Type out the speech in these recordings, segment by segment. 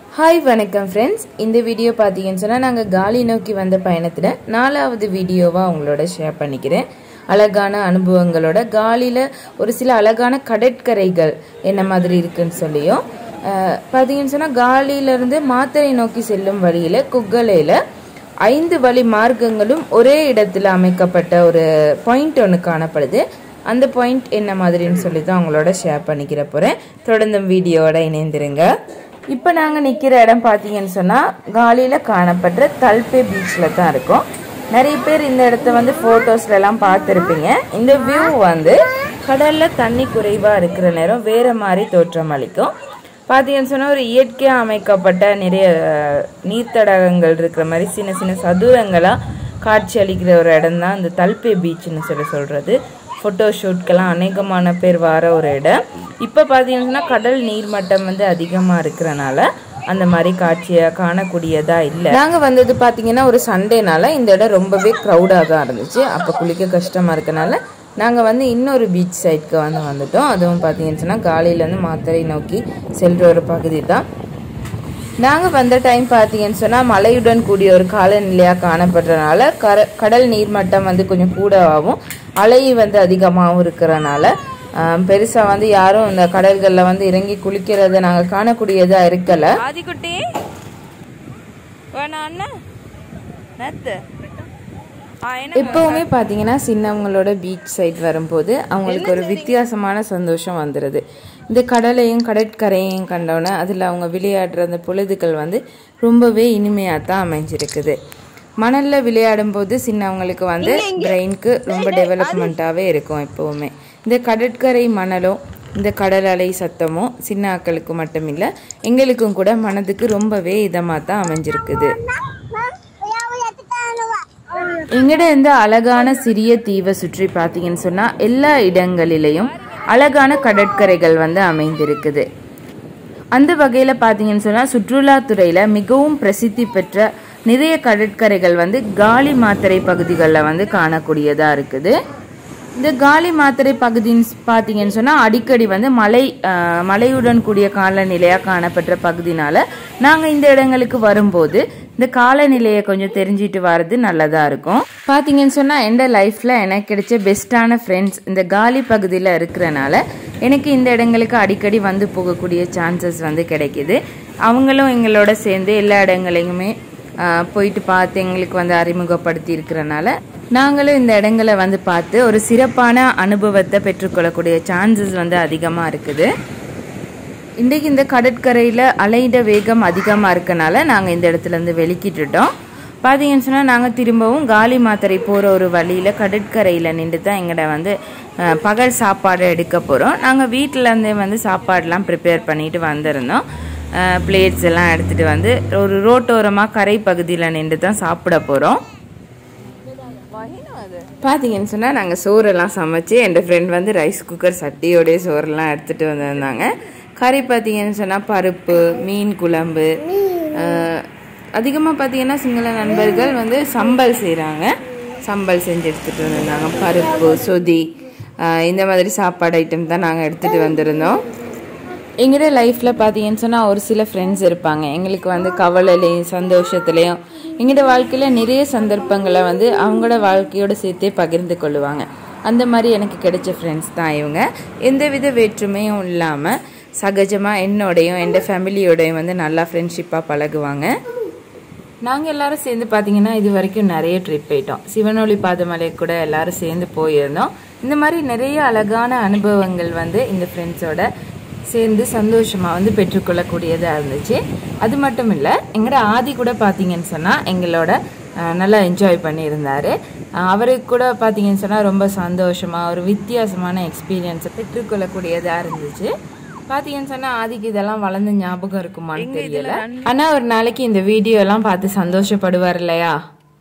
Hi வணக்கம் friends இந்த video பார்த்தீங்கன்னு சொன்னால் நாங்கள் காலி நோக்கி வந்த பயணத்தில் நாலாவது வீடியோவாக உங்களோட ஷேர் பண்ணிக்கிறேன் அழகான அனுபவங்களோட காலியில் ஒரு சில அழகான கடற்கரைகள் என்ன மாதிரி இருக்குன்னு சொல்லியும் அஹ், பார்த்தீங்கன்னு சொன்னால் காலியிலேருந்து மாத்தறை நோக்கி செல்லும் வழியில் குக்கலையில் ஐந்து வழி மார்க்கங்களும் ஒரே இடத்துல அமைக்கப்பட்ட ஒரு பாயிண்ட் ஒன்று காணப்படுது அந்த பாயிண்ட் என்ன மாதிரின்னு சொல்லி தான் உங்களோட ஷேர் பண்ணிக்கிற போகிறேன் தொடர்ந்தும் வீடியோவோட இணைந்திருங்க இப்போ நாங்கள் நிற்கிற இடம் பார்த்தீங்கன்னு சொன்னால் காலியில் காணப்படுற தல்பே பீச்சில் தான் இருக்கோம் நிறைய பேர் இந்த இடத்த வந்து ஃபோட்டோஸ்லலாம் பார்த்துருப்பீங்க இந்த வியூ வந்து கடலில் தண்ணி குறைவாக இருக்கிற நேரம் வேறு மாதிரி தோற்றம் அளிக்கும் பார்த்தீங்கன்னு சொன்னால் ஒரு இயற்கையாக அமைக்கப்பட்ட நிறைய அஹ், நீர்த்தடாகங்கள் இருக்கிற மாதிரி சின்ன சின்ன சதுரங்களாக காட்சி அளிக்கிற ஒரு இடம் தான் இந்த தல்பே பீச்னு சொல்லி சொல்கிறது ஃபோட்டோ ஷூட்க்கெல்லாம் அநேகமான பேர் வர ஒரு இடம் இப்போ பார்த்தீங்கன்னா கடல் நீர்மட்டம் வந்து அதிகமாக இருக்கிறனால அந்த மாதிரி காட்சியை காணக்கூடியதா இல்லை நாங்கள் வந்தது பார்த்தீங்கன்னா ஒரு சண்டேனால இந்த இடம் ரொம்பவே க்ரௌடாக தான் இருந்துச்சு அப்போ குளிக்க கஷ்டமாக இருக்கனால நாங்கள் வந்து இன்னொரு பீச் சைட்க்கு வந்து வந்துட்டோம் அதுவும் பார்த்தீங்கன்னு சொன்னால் காலையிலேருந்து மாத்தறை நோக்கி செல்ற ஒரு பகுதி தான் நாங்கள் வந்த டைம் பார்த்தீங்கன்னு சொன்னால் மழையுடன் கூடிய ஒரு காலநிலையாக காணப்படுறதுனால கர கடல் நீர்மட்டம் வந்து கொஞ்சம் கூடவாகவும் அலை வந்து அதிகமாகவும் இருக்கிறனால பெருசாக வந்து யாரும் இந்த கடல்களில் வந்து இறங்கி குளிக்கிறத நாங்கள் காணக்கூடியதாக இருக்கலை ஆதிக்குட்டி வேணா அண்ணா நத்து ஆ என்ன எப்பவுமே பார்த்தீங்கன்னா சின்னவங்களோட பீச் சைட் வரும்போது அவங்களுக்கு ஒரு வித்தியாசமான சந்தோஷம் வந்துடுது இந்த கடலையும் கடற்கரையும் கண்டோன்னே அதில் அவங்க விளையாடுற அந்த பொழுதுகள் வந்து ரொம்பவே இனிமையாக தான் அமைஞ்சிருக்குது மணலில் விளையாடும் போது சின்னவங்களுக்கு வந்து பிரெயினுக்கு ரொம்ப டெவலப்மெண்ட்டாகவே இருக்கும் எப்போவுமே இந்த கடற்கரை மணலும் இந்த கடல் அலை சத்தமும் சின்ன ஆக்களுக்கு மட்டும் இல்லை எங்களுக்கும் கூட மனதுக்கு ரொம்பவே இதமாக தான் அமைஞ்சிருக்குது எங்கட இந்த அழகான சிறிய தீவை சுற்றி பார்த்தீங்கன்னு சொன்னா எல்லா இடங்களிலையும் அழகான கடற்கரைகள் வந்து அமைந்திருக்குது அந்த வகையில் பார்த்தீங்கன்னு சொன்னால் சுற்றுலாத்துறையில் மிகவும் பிரசித்தி பெற்ற நிறைய கடற்கரைகள் வந்து காலி மாத்தறை பகுதிகளில் வந்து காணக்கூடியதாக இருக்குது இந்த காலி மாத்தறை பகுதின்னு பார்த்தீங்கன்னு சொன்னால் அடிக்கடி வந்து மழை ஆஹ், மழையுடன் கூடிய காலநிலையாக காணப்பட்ட பகுதினால நாங்கள் இந்த இடங்களுக்கு வரும்போது இந்த காலநிலையை கொஞ்சம் தெரிஞ்சிட்டு வர்றது நல்லதாக இருக்கும் பார்த்தீங்கன்னு சொன்னால் எந்த லைஃப்பில் எனக்கு கிடைச்ச பெஸ்ட்டான ஃப்ரெண்ட்ஸ் இந்த காலி பகுதியில் இருக்கிறனால எனக்கு இந்த இடங்களுக்கு அடிக்கடி வந்து போகக்கூடிய சான்சஸ் வந்து கிடைக்குது அவங்களும் எங்களோட சேர்ந்து எல்லா இடங்களையுமே ஆஹ், போயிட்டு பார்த்து எங்களுக்கு வந்து அறிமுகப்படுத்தி இருக்கிறனால நாங்களும் இந்த இடங்களை வந்து பார்த்து ஒரு சிறப்பான அனுபவத்தை பெற்றுக்கொள்ளக்கூடிய சான்சஸ் வந்து அதிகமாக இருக்குது இன்றைக்கு இந்த கடற்கரையில் அலையிட வேகம் அதிகமாக இருக்கனால நாங்கள் இந்த இடத்துல இருந்து வெளிக்கிட்டுட்டோம் பார்த்தீங்கன்னு சொன்னால் நாங்கள் திரும்பவும் காலி மாத்தறை போகிற ஒரு வழியில் கடற்கரையில் நின்று தான் எங்கட வந்து அஹ், பகல் சாப்பாடு எடுக்க போகிறோம் நாங்கள் வீட்டிலேருந்தே வந்து சாப்பாடெலாம் ப்ரிப்பேர் பண்ணிட்டு வந்திருந்தோம் பிளேட்ஸ் எல்லாம் எடுத்துகிட்டு வந்து ஒரு ரோட்டோரமாக கரை பகுதியில் நின்று தான் சாப்பிட போகிறோம் பார்த்தீங்கன்னு சொன்னால் நாங்கள் சோறெல்லாம் சமைச்சு என் ஃப்ரெண்ட் வந்து ரைஸ் குக்கர் சட்டியோடைய சோறெல்லாம் எடுத்துகிட்டு வந்திருந்தாங்க கறி பார்த்தீங்கன்னு சொன்னால் பருப்பு மீன் குழம்பு அதிகமாக பார்த்தீங்கன்னா சிங்கள நண்பர்கள் வந்து சம்பல் செய்கிறாங்க சம்பல் செஞ்சு எடுத்துகிட்டு வந்திருந்தாங்க பருப்பு சொதி ஆஹ் இந்த மாதிரி சாப்பாடு ஐட்டம் தான் நாங்கள் எடுத்துகிட்டு வந்திருந்தோம் எங்களோட லைஃப்பில் பார்த்தீங்கன்னு சொன்னால் ஒரு சில ஃப்ரெண்ட்ஸ் இருப்பாங்க எங்களுக்கு வந்து கவலையிலையும் சந்தோஷத்துலேயும் எங்களோட வாழ்க்கையில் நிறைய சந்தர்ப்பங்களை வந்து அவங்களோட வாழ்க்கையோட சேர்த்தே பகிர்ந்து கொள்ளுவாங்க அந்த மாதிரி எனக்கு கிடைச்ச ஃப்ரெண்ட்ஸ் தான் இவங்க எந்தவித வேற்றுமையும் இல்லாமல் சகஜமாக என்னோடையும் என் ஃபேமிலியோடையும் வந்து நல்லா ஃப்ரெண்ட்ஷிப்பாக பழகுவாங்க நாங்கள் எல்லாரும் சேர்ந்து பார்த்தீங்கன்னா இது வரைக்கும் நிறைய ட்ரிப் போயிட்டோம் சிவனொளி பாதமலை கூட எல்லாரும் சேர்ந்து போயிருந்தோம் இந்த மாதிரி நிறைய அழகான அனுபவங்கள் வந்து இந்த ஃப்ரெண்ட்ஸோட சேர்ந்து சந்தோஷமாக வந்து பெற்றுக்கொள்ளக்கூடியதாக இருந்துச்சு அது மட்டும் இல்லை எங்களோட ஆதி கூட பார்த்தீங்கன்னு சொன்னால் எங்களோட அஹ், நல்லா என்ஜாய் பண்ணியிருந்தார் அவருக்கு கூட பார்த்தீங்கன்னு சொன்னால் ரொம்ப சந்தோஷமாக ஒரு வித்தியாசமான எக்ஸ்பீரியன்ஸை பெற்றுக்கொள்ளக்கூடியதாக இருந்துச்சு பாத்தீங்கன்னு சொன்னா ஆதிக்கு இதெல்லாம் வளர்ந்து ஞாபகம் இருக்குமான்னு தெரியல ஆனா ஒரு நாளைக்கு இந்த வீடியோ எல்லாம் பார்த்து சந்தோஷப்படுவார் இல்லையா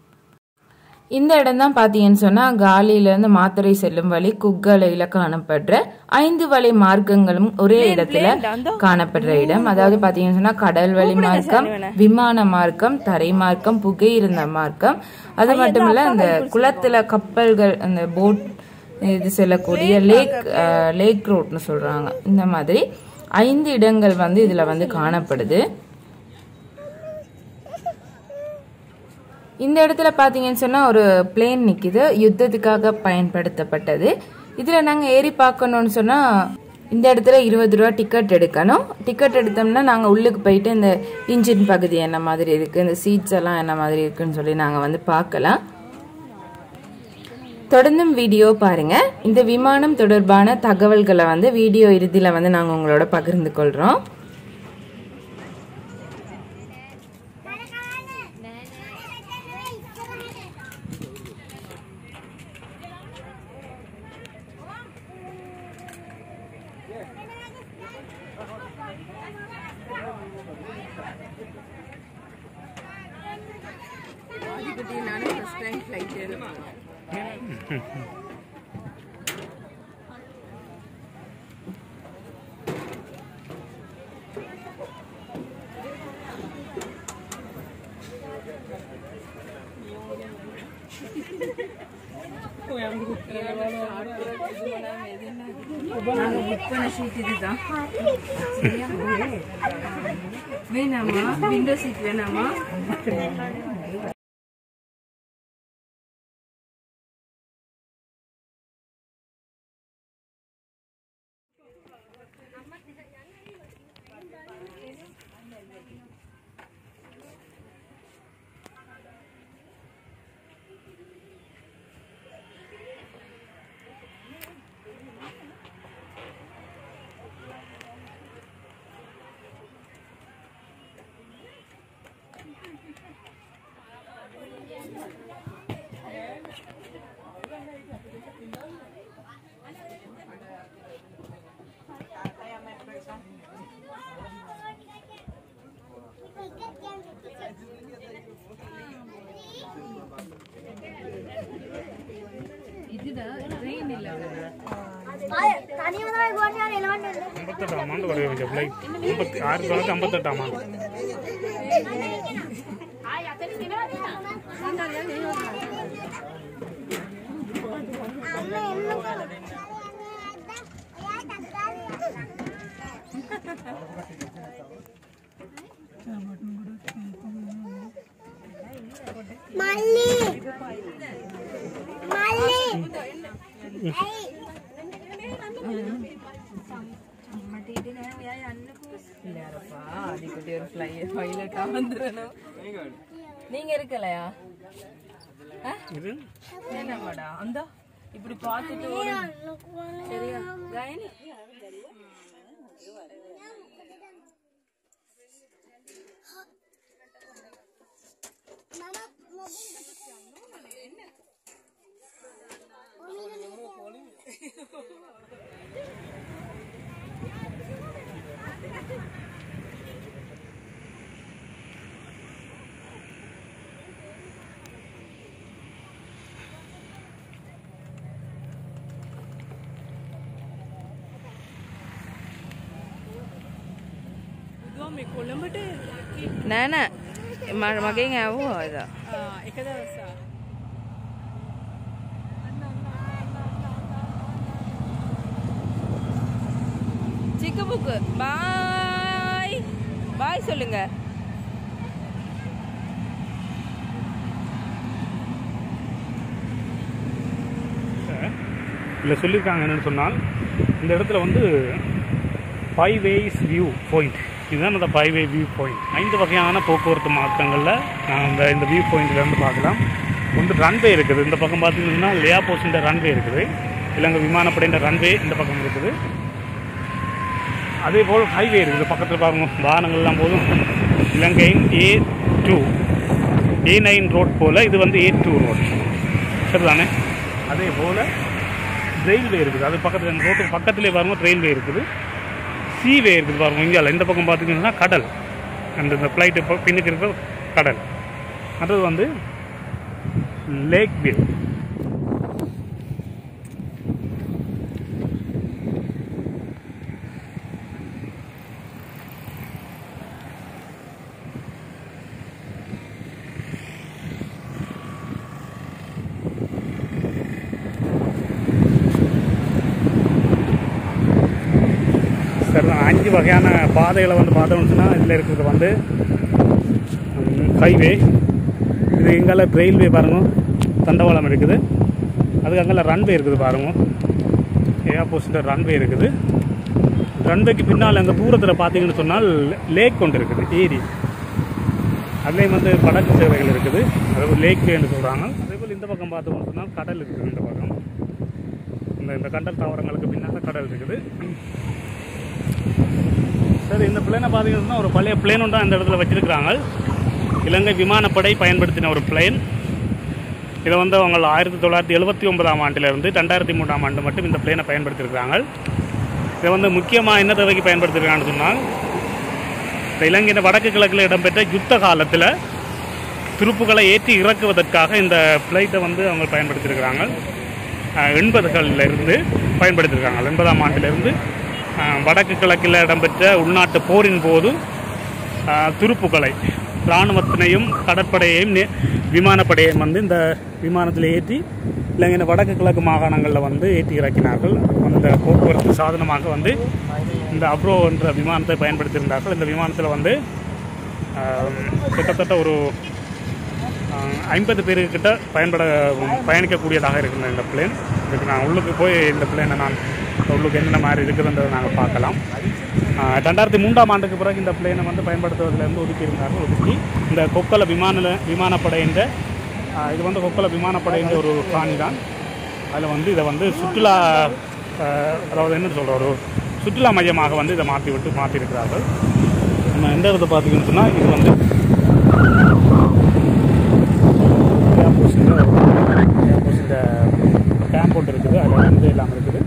இந்த இடம் தான் பார்த்தீங்கன்னு சொன்னால் காலியிலேருந்து மாத்துரை செல்லும் வழி குக்கலையில் காணப்படுற ஐந்து வழி மார்க்கங்களும் ஒரே இடத்துல காணப்படுற இடம் அதாவது பார்த்தீங்கன்னு சொன்னால் கடல் வழி மார்க்கம் விமான மார்க்கம் தரை மார்க்கம் புகையிருந்த மார்க்கம் அது மட்டும் இல்லை இந்த குளத்துல கப்பல்கள் அந்த போட் இது செல்லக்கூடிய லேக் லேக் ரோட்னு சொல்றாங்க இந்த மாதிரி ஐந்து இடங்கள் வந்து இதுல வந்து காணப்படுது இந்த இடத்துல பார்த்தீங்கன்னு சொன்னால் ஒரு பிளேன் நிற்கிது யுத்தத்துக்காக பயன்படுத்தப்பட்டது இதில் நாங்கள் ஏறி பார்க்கணும்னு சொன்னால் இந்த இடத்துல இருபது ரூபா டிக்கெட் எடுக்கணும் டிக்கெட் எடுத்தோம்னா நாங்கள் உள்ளுக்கு போயிட்டு இந்த இன்ஜின் பகுதி என்ன மாதிரி இருக்குது இந்த சீட்ஸ் எல்லாம் என்ன மாதிரி இருக்குன்னு சொல்லி நாங்கள் வந்து பார்க்கலாம் தொடர்ந்தும் வீடியோ பாருங்க இந்த விமானம் தொடர்பான தகவல்களை வந்து வீடியோ இறுதியில் வந்து நாங்கள் உங்களோட பகிர்ந்து கொள்கிறோம் நாங்கள் புக் பண்ண சீட் இதுதான் வேணாமா விண்டோ சீட் வேணாமா தனியாக தான் எலவன் ஐம்பத்தெட்டாம் ஆண்டு வரைய வைக்க ஃப்ளைட் ஐம்பத்தி ஆயிரத்தி தொள்ளாயிரத்தி ஐம்பத்தெட்டாம் ஆண்டு மல்லி மல்லி இல்லையாரப்பா அதுக்கிட்டே ஒரு ஃப்ளை பைலட்டா வந்துடணும் நீங்க இருக்கலையா இது என்னமாடா அந்த இப்படி பார்த்துட்டு ஓடு. சரியா கயனி නෑ නෑ ම- මගෙන් ඇවෝ අද එක දවසා சிக்கபுக்கு பாய் பாய் சொல்லுங்க இல்லை சொல்லியிருக்காங்க என்னன்னு சொன்னால் இந்த இடத்துல வந்து ஃபைவ் வேஸ் வியூ பாயிண்ட் இதுதான் அந்த ஃபைவ் வே வியூ பாயிண்ட் ஐந்து வகையான போக்குவரத்து மாற்றங்களில் அந்த இந்த வியூ பாயிண்ட்லேருந்து பார்க்கலாம் ஒன்று ரன்வே இருக்குது இந்த பக்கம் பார்த்தீங்கன்னா லியா போஸ்டின் ரன்வே இருக்குது இலங்கை விமானப்படையின் ரன்வே இந்த பக்கம் இருக்குது அதே போல் ஹைவே இருக்குது பக்கத்தில் பாருங்க வாகனங்கள்லாம் போதும் இலங்கையின் A to A nine road போல் இது வந்து ஏ டூ ரோட் சரிதானே அதே போல் ரயில்வே இருக்குது அது பக்கத்தில் இந்த ரோட்டுக்கு பக்கத்துலேயே பாருங்க ரயில்வே இருக்குது சீவே இருக்குது பாருங்க இந்தியாவில் இந்த பக்கம் பார்த்தீங்கன்னா கடல் அந்த இந்த ஃப்ளைட்டு பின்னுக்கு இருக்கிற கடல் அடுத்தது வந்து லேக் வியூ சரி அஞ்சு வகையான பாதைகளை வந்து பார்த்தோம்னு சொன்னால் இதில் இருக்கிறது வந்து ஹைவே இது எங்கால ரயில்வே பாருங்க தண்டவாளம் இருக்குது அதுக்கு அங்கே ரன்வே இருக்குது பாருங்க ஏர்போர்ட்ஸில் ரன்வே இருக்குது ரன்வேக்கு பின்னால் அங்கே தூரத்தில் பார்த்தீங்கன்னு சொன்னால் லேக் கொண்டு இருக்குது ஏரி அதுலேயும் வந்து படகு சேவைகள் இருக்குது அது லேக் வேன்னு சொல்கிறாங்க அதே போல் இந்த பக்கம் பார்த்தோம்னு சொன்னால் கடல் இருக்குது இந்த பக்கம் இந்த இந்த கண்டல் தாவரங்களுக்கு பின்னால் கடல் இருக்குது சரி இந்த பிளேனை பார்த்தீங்கன்னா ஒரு பழைய பிளேன் ஒன்று அந்த இடத்துல வச்சிருக்கிறாங்க இலங்கை விமானப்படை பயன்படுத்தின ஒரு பிளேன் இதை வந்து அவங்க ஆயிரத்தி தொள்ளாயிரத்தி எழுபத்தி ஒன்பதாம் ஆண்டிலிருந்து ரெண்டாயிரத்தி மூணாம் ஆண்டு மட்டும் இந்த பிளேனை பயன்படுத்தியிருக்கிறாங்க இதை வந்து முக்கியமாக என்ன தேவைக்கு பயன்படுத்தியிருக்காங்கன்னு சொன்னால் இந்த இலங்கையின் வடக்கு கிழக்கில் இடம்பெற்ற யுத்த காலத்தில் துருப்புகளை ஏற்றி இறக்குவதற்காக இந்த பிளைட்டை வந்து அவங்க பயன்படுத்தியிருக்கிறாங்க அஹ், எண்பதுகளில் இருந்து பயன்படுத்தியிருக்காங்க எண்பதாம் ஆண்டிலிருந்து அஹ், வடக்கு கிழக்கில் இடம்பெற்ற உள்நாட்டு போரின் போது அஹ், துருப்புகளை இராணுவத்தினையும் கடற்படையையும் நே- விமானப்படையையும் வந்து இந்த விமானத்தில் ஏற்றி இலங்கையின் வடக்கு கிழக்கு மாகாணங்களில் வந்து ஏற்றி இறக்கினார்கள் அந்த போக்குவரத்து சாதனமாக வந்து இந்த அப்ரோ என்ற விமானத்தை பயன்படுத்தியிருந்தார்கள் இந்த விமானத்தில் வந்து அஹ், கிட்டத்தட்ட ஒரு ஐம்பது பேருக்கிட்ட பயன்பட பயணிக்கக்கூடியதாக இருக்குது இந்த பிளேன் இதுக்கு நான் உள்ளுக்கு போய் இந்த பிளேனை நான் உள்ளுக்கு என்னென்ன மாதிரி இருக்குதுன்றதை நாங்கள் பார்க்கலாம் ஆஹ் ரெண்டாயிரத்தி மூன்றாம் ஆண்டுக்கு பிறகு இந்த பிளேனை வந்து பயன்படுத்துவதிலேருந்து ஒதுக்கி இருந்தார்கள் ஒதுக்கி இந்த கொக்கல விமான விமானப்படைன்ற ஆஹ் இது வந்து கொக்கல விமானப்படைன்ற ஒரு காணி தான் அதில் வந்து இதை வந்து சுற்றுலா ஆஹ் அதாவது என்ன சொல்கிற ஒரு சுற்றுலா மையமாக வந்து இதை மாற்றி விட்டு மாற்றிருக்கிறார்கள் நம்ம எந்த இடத்தை பார்த்தீங்கன்னு சொன்னால் இது வந்து கேம்பஸில் கேம்பஸில் கேம்ப் ஒன்று இருக்குது அதில் வந்து எல்லாம் இருக்குது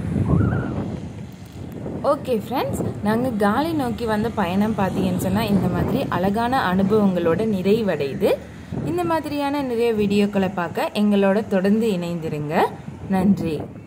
ஓகே ஃப்ரெண்ட்ஸ் நாங்கள் காலி நோக்கி வந்த பயணம் பார்த்தீங்கன்னு சொன்னால் இந்த மாதிரி அழகான அனுபவங்களோட நிறைவடையுது இந்த மாதிரியான நிறைய வீடியோக்களை பார்க்க எங்களோட தொடர்ந்து இணைந்திருங்க நன்றி